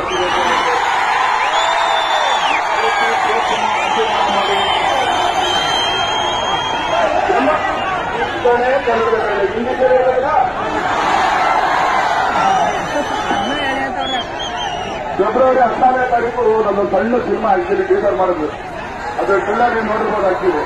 ಕನ್ನಡದಲ್ಲಿ ಹಿಂದಿ ಕನ್ನಡ ಫೆಬ್ರವರಿ ಹದಿನಾರನೇ ತಾರೀಕು ನಮ್ಮ ಸಣ್ಣ ಸಿನಿಮಾ ಆಕ್ಚುಲಿ ಟೀಸರ್ ಮಾಡಿದ್ರು ಅದ್ರ ಟ್ರಿಲ್ಲರ್ ನೀವು ನೋಡಿರ್ಬೋದು ಆಕ್ಚುಲಿ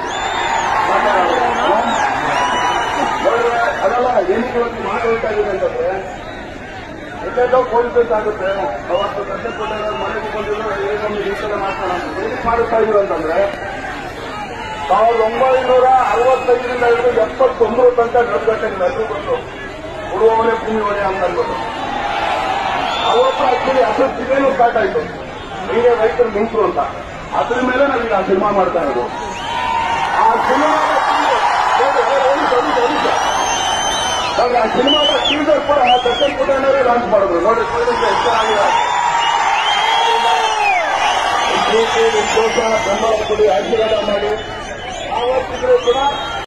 ನೋಡಿದ್ರೆ ಅದಲ್ಲ ಏನಕ್ಕೆ ಇವತ್ತು ಮಾತು ಹೇಳ್ತಾ ಇದ್ದೀನಿ ಅಂತಂದ್ರೆ ಎಲ್ಲೆಲ್ಲೋ ಪೊಲೀಸ್ ಆಗುತ್ತೆ ಅವತ್ತು ಸದ್ಯ ಕೊಟ್ಟಾಗ ಮನೆಗೆ ಬಂದಿದ್ರು ಏನೊಂದು ಈ ಥರ ಮಾತಾಡೋಣ ಏನಕ್ಕೆ ಮಾಡುತ್ತಾ ಇದ್ರು ಅಂತಂದ್ರೆ ಸಾವಿರದ ಒಂಬೈನೂರ ಅರವತ್ತೈದರಿಂದ ಹಿಡಿದು ಎಪ್ಪತ್ತೊಂಬತ್ತು ತನಕ ನಡೆದಟ್ಟೆ ಎಲ್ಲರೂ ಬಂದು ಉಡುವವನೇ ಭೂಮಿ ಒಡೆ ಅಂತ ಅನ್ಬೋದು ಅವತ್ತು ಆಕ್ಚುಲಿ ಹಸಿರು ಸಿಗೇನು ಸ್ಟಾರ್ಟ್ ಆಯ್ತು ಹೀಗೆ ರೈತರು ನಿಂತರು ಅಂತ ಅದ್ರ ಮೇಲೆ ನಾವೀಗ ಆ ಸಿನಿಮಾ ಮಾಡ್ತಾ ಇರೋದು ಆ ಸಿನಿಮಾದ ನೋಡಿ ಆ ಸಿನಿಮಾದ ಟೀಸರ್ ಕೂಡ ದರ್ಶನ್ ಪುಟನವರೇ ಲಾಂಚ್ ಮಾಡಿದ್ರು ನೋಡಿ ನೋಡಿದ್ರೆ ಎಷ್ಟು ಆಗಿದೆ ಪ್ರೀತಿ ವಿಶ್ವಾಸ ಬೆಂಬಲ ಕೊಡಿ ಆಶೀರ್ವಾದ ಮಾಡಿ ಆವತ್ತಿದ್ರು ಕೂಡ